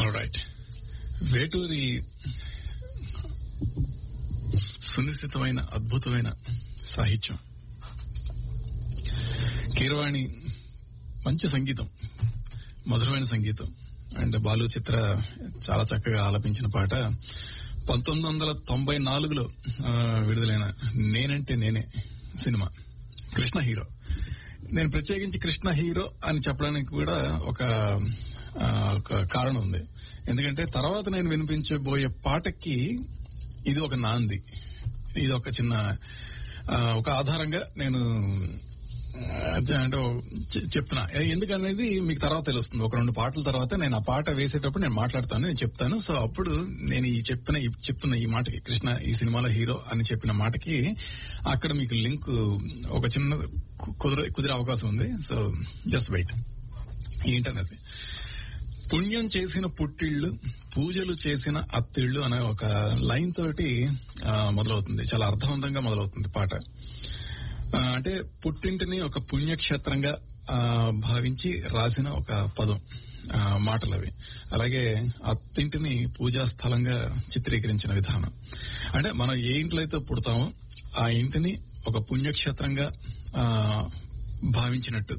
Right Veturi సునిశ్చితమైన అద్భుతమైన సాహిత్యం కీరవాణి మంచి సంగీతం మధురమైన సంగీతం అండ్ బాలు చిత్ర చాలా చక్కగా ఆలపించిన పాట పంతొమ్మిది వందల తొంభై నాలుగులో ఆ, విడుదలైన నేనంటే నేనే సినిమా కృష్ణ హీరో నేను ప్రత్యేకించి కృష్ణ హీరో అని చెప్పడానికి కూడా ఒక ఆ, ఒక కారణం ఉంది ఎందుకంటే తర్వాత నేను వినిపించబోయే పాటకి ఇది ఒక నాంది ఇది ఒక చిన్న ఆ, ఒక ఆధారంగా నేను ఆ, అంటే చె- చెప్తున్నా ఎందుకనేది మీకు తర్వాత తెలుస్తుంది ఒక రెండు పాటల తర్వాత నేను ఆ పాట వేసేటప్పుడు నేను మాట్లాడతాను నేను చెప్తాను సో అప్పుడు నేను ఈ చెప్పిన ఈ చెప్తున్న ఈ మాటకి కృష్ణ ఈ సినిమాలో హీరో అని చెప్పిన మాటకి అక్కడ మీకు లింక్ ఒక చిన్న కు- కుదిరే కుదిరే అవకాశం ఉంది సో జస్ట్ వెయిట్ ఏంటన్నది పుణ్యం చేసిన పుట్టిళ్ళు పూజలు చేసిన అత్తిళ్ళు అనే ఒక లైన్ తోటి ఆ, మొదలవుతుంది చాలా అర్థవంతంగా మొదలవుతుంది పాట ఆ, అంటే పుట్టింటిని ఒక పుణ్యక్షేత్రంగా ఆ, భావించి రాసిన ఒక పదం ఆ, మాటలు అవి అలాగే అత్తింటిని పూజా స్థలంగా చిత్రీకరించిన విధానం అంటే మనం ఏ ఇంట్లో అయితే పుడతామో ఆ ఇంటిని ఒక పుణ్యక్షేత్రంగా ఆ, భావించినట్టు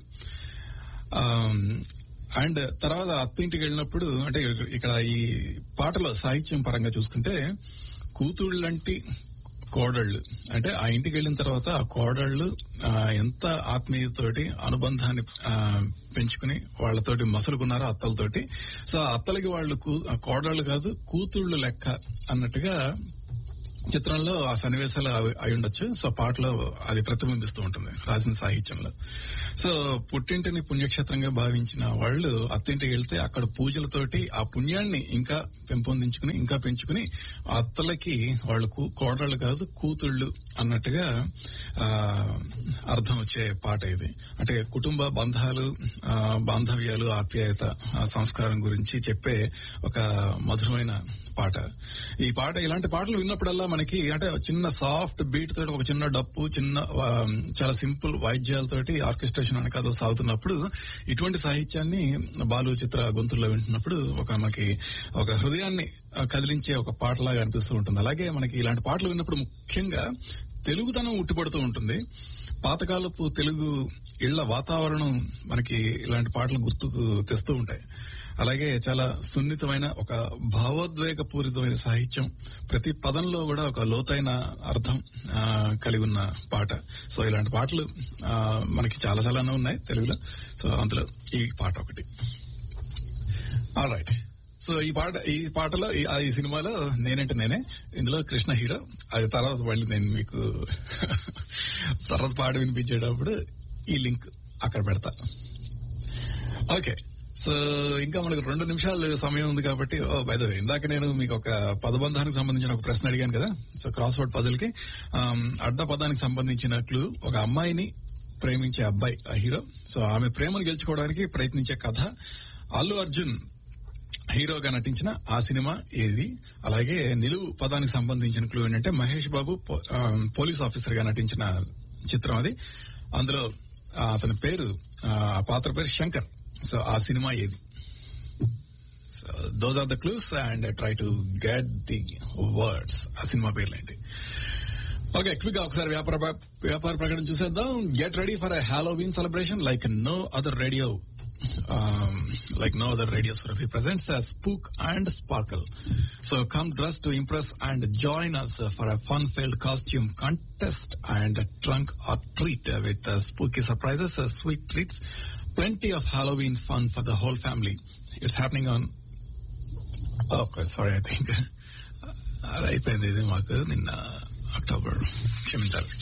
అండ్ తర్వాత అత్తింటికి వెళ్ళినప్పుడు అంటే ఇక్కడ ఈ పాటలో సాహిత్యం పరంగా చూసుకుంటే కూతుళ్ళంటి కోడళ్ళు అంటే ఆ ఇంటికి వెళ్ళిన తర్వాత ఆ కోడళ్ళు ఆ, ఎంత ఆత్మీయతతోటి అనుబంధాన్ని ఆ, పెంచుకుని వాళ్ళతోటి మసలుకున్నారో అత్తలతోటి సో ఆ అత్తలకి వాళ్ళు కూ- ఆ కోడళ్ళు కాదు కూతుళ్ళు లెక్క అన్నట్టుగా చిత్రంలో ఆ సన్నివేశాలు అవి- అయి ఉండొచ్చు సో పాటలో అది ప్రతిబింబిస్తూ ఉంటుంది రాసిన సాహిత్యంలో సో పుట్టింటిని పుణ్యక్షేత్రంగా భావించిన వాళ్ళు అత్తింటికి వెళ్తే అక్కడ పూజలతోటి ఆ పుణ్యాన్ని ఇంకా పెంపొందించుకుని ఇంకా పెంచుకుని ఆ అత్తలకి వాళ్ళు కూ- కోడళ్ళు కాదు కూతుళ్ళు అన్నట్టుగా ఆ అర్థం వచ్చే పాట ఇది అంటే కుటుంబ బంధాలు ఆ, బాంధవ్యాలు ఆప్యాయత ఆ సంస్కారం గురించి చెప్పే ఒక మధురమైన పాట ఈ పాట ఇలాంటి పాటలు విన్నప్పుడల్లా మనకి అంటే చిన్న సాఫ్ట్ బీట్ తోటి ఒక చిన్న డప్పు చిన్న ఆ, చాలా సింపుల్ వాయిద్యాలతోటి ఆర్కెస్ట్రేషన్ అనే కథ సాగుతున్నప్పుడు ఇటువంటి సాహిత్యాన్ని బాలు చిత్ర గొంతుల్లో వింటున్నప్పుడు ఒక మనకి ఒక హృదయాన్ని ఆ, కదిలించే ఒక పాటలాగా అనిపిస్తూ ఉంటుంది అలాగే మనకి ఇలాంటి పాటలు విన్నప్పుడు ముఖ్యంగా తెలుగుతనం ఉట్టిపడుతూ ఉంటుంది పాతకాలపు తెలుగు ఇళ్ల వాతావరణం మనకి ఇలాంటి పాటలు గుర్తుకు తెస్తూ ఉంటాయి అలాగే చాలా సున్నితమైన ఒక భావోద్వేగ పూరితమైన సాహిత్యం ప్రతి పదంలో కూడా ఒక లోతైన అర్థం ఆ, కలిగి ఉన్న పాట సో ఇలాంటి పాటలు ఆ, మనకి చాలా చాలానే ఉన్నాయి తెలుగులో సో అందులో ఈ పాట ఒకటి ఆల్ రైట్ సో ఈ పాట ఈ పాటలో ఈ- ఆ ఈ సినిమాలో నేనంటే నేనే ఇందులో కృష్ణ హీరో అది తర్వాత మళ్ళీ నేను మీకు తర్వాత పాట వినిపించేటప్పుడు ఈ లింక్ అక్కడ పెడతా ఓకే సో ఇంకా మనకు రెండు నిమిషాలు సమయం ఉంది కాబట్టి ఓ బై ద వే ఇందాక నేను మీకు ఒక పదబంధానికి సంబంధించిన ఒక ప్రశ్న అడిగాను కదా సో క్రాస్ వర్డ్ పజల్ కి ఆమ్, అడ్డ పదానికి సంబంధించినట్లు ఒక అమ్మాయిని ప్రేమించే అబ్బాయి ఆ హీరో సో ఆమె ప్రేమను గెలుచుకోవడానికి ప్రయత్నించే కథ అల్లు అర్జున్ హీరోగా నటించిన ఆ సినిమా ఏది అలాగే నిలువు పదానికి సంబంధించిన క్లూ ఏంటంటే మహేష్ బాబు పో- ఆ, పోలీస్ ఆఫీసర్ గా నటించిన చిత్రం అది అందులో ఆ, అతని పేరు ఆ ఆ పాత్ర పేరు శంకర్ సో ఆ సినిమా ఏది so those are the clues and try to get the words ఆ సినిమా పేర్లు ఏంటి ఓకే క్విక్ గా ఒకసారి వ్యాపార వ్యాపార ప్రకటన చూసేద్దాం get ready for a Halloween celebration like no other radio um, like no other radio Surabhi presents as Spook and Sparkle. So come dressed to impress and join us uh, for a fun-filled costume contest and a trunk or treat uh, with uh, spooky surprises, uh, sweet treats, plenty of Halloween fun for the whole family. It's happening on. Oh, okay, sorry, I think. అది అయిపోయింది ఇది మాకు నిన్న October క్షమించాలి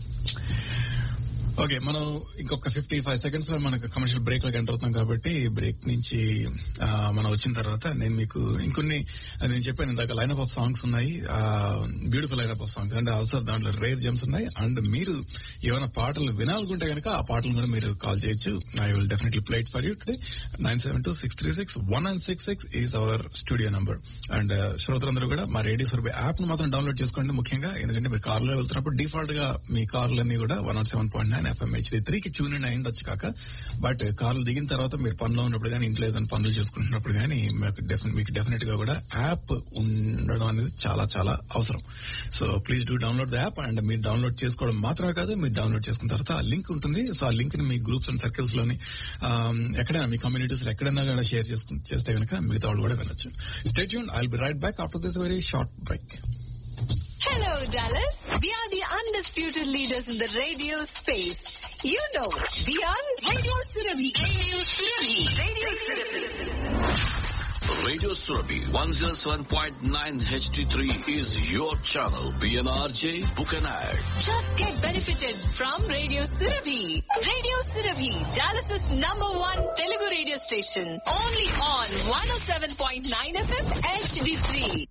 okay మనం ఇంకొక fifty five seconds లో మనకు కమర్షియల్ బ్రేక్ లోకి ఎంటర్ అవుతాం కాబట్టి బ్రేక్ నుంచి ఆ, మనం వచ్చిన తర్వాత నేను మీకు ఇంకొన్ని అది నేను చెప్పాను ఇందాక లైన్ ఆఫ్ సాంగ్స్ ఉన్నాయి beautiful line of songs and also దాంట్లో రేర్ జెమ్స్ ఉన్నాయి అండ్ మీరు ఏమైనా పాటలు వినాలనుకుంటే కనుక ఆ పాటలు కూడా మీరు కాల్ చేయొచ్చు I will definitely play it for you today nine seven two six three six one nine six six is our studio number and శ్రోతలందరూ కూడా మా రేడియో సురభి యాప్ ను మాత్రం డౌన్లోడ్ చేసుకోండి ముఖ్యంగా ఎందుకంటే మీరు కార్లో వెళ్తున్నప్పుడు డిఫాల్ట్ గా మీ కార్లన్నీ కూడా one nought seven point nine FM HD త్రీకి ట్యూన్ ఇన్ అయిండొచ్చు కాక బట్ కార్లు దిగిన తర్వాత మీరు పనిలో ఉన్నప్పుడు కానీ ఇంట్లో ఏదైనా పనులు చేసుకుంటున్నప్పుడు కానీ మీకు డెఫినెట్ మీకు డెఫినెట్ గా కూడా యాప్ ఉండడం అనేది చాలా చాలా అవసరం so please do download the app and మీరు డౌన్లోడ్ చేసుకోవడం మాత్రమే కాదు మీరు డౌన్లోడ్ చేసుకున్న తర్వాత ఆ లింక్ ఉంటుంది సో ఆ లింక్ ని మీ గ్రూప్స్ అండ్ సర్కిల్స్ లోని ఆమ్, ఎక్కడైనా మీ కమ్యూనిటీస్ లో ఎక్కడైనా కూడా షేర్ చేసుకు చేస్తే కనుక మిగతా వాళ్ళు కూడా వినొచ్చు stay tuned I be right back after this very short break Hello, Dallas. We are the undisputed leaders in the radio space. You know, we are Radio Surabhi. Radio Surabhi. Radio Surabhi. Radio Surabhi 107.9 HD3 is your channel. PNRJ, book an ad. Just get benefited from Radio Surabhi. Radio Surabhi, Dallas's number one Telugu radio station. Only on 107.9 FM HD3.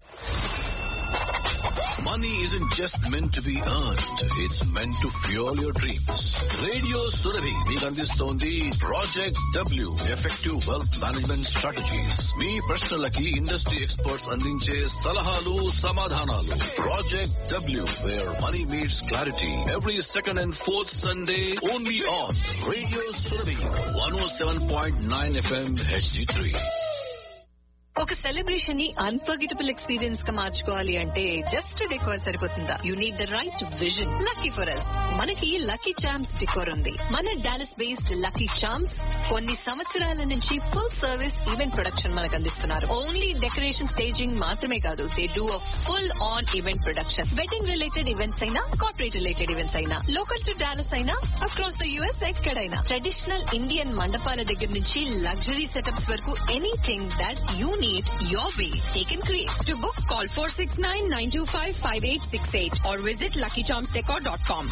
Money isn't just meant to be earned. It's meant to fuel your dreams. Radio Surabhi మీకు అందిస్తోంది project W effective wealth management strategies మీ ప్రశ్నలకి industry experts అందించే సలహాలు సమాధానాలు project W where money meets clarity every second and fourth Sunday only on radio Surabhi one O seven point nine FM HD three ఒక celebration ని unforgettable experience గా మార్చుకోవాలి అంటే జస్ట్ డెకోర్ సరిపోతుందా you need the right vision lucky for us మనకి lucky charms decor ఉంది మన Dallas based lucky charms కొన్ని సంవత్సరాల నుంచి ఫుల్ సర్వీస్ ఈవెంట్ ప్రొడక్షన్ మనకు అందిస్తున్నారు ఓన్లీ డెకరేషన్ స్టేజింగ్ మాత్రమే కాదు they do a full on event production wedding related events అయినా కార్పొరేట్ రిలేటెడ్ ఈవెంట్స్ అయినా లోకల్ టు డాలస్ అయినా అక్రాస్ ద యుఎస్ ఎక్కడైనా ట్రెడిషనల్ ఇండియన్ మండపాల దగ్గర నుంచి లగ్జరీ సెటప్స్ వరకు anything that you need your way taken create to book call four six nine nine two five five eight six eight or visit lucky charms decor dot com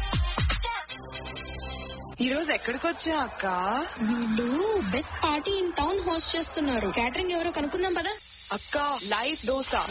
ఈ రోజు ఎక్కడికి వచ్చా అక్క వీళ్ళు best party in town host చేస్తున్నారు catering ఎవరో కనుక్కుందాం పదా అక్క లైవ్ దోశ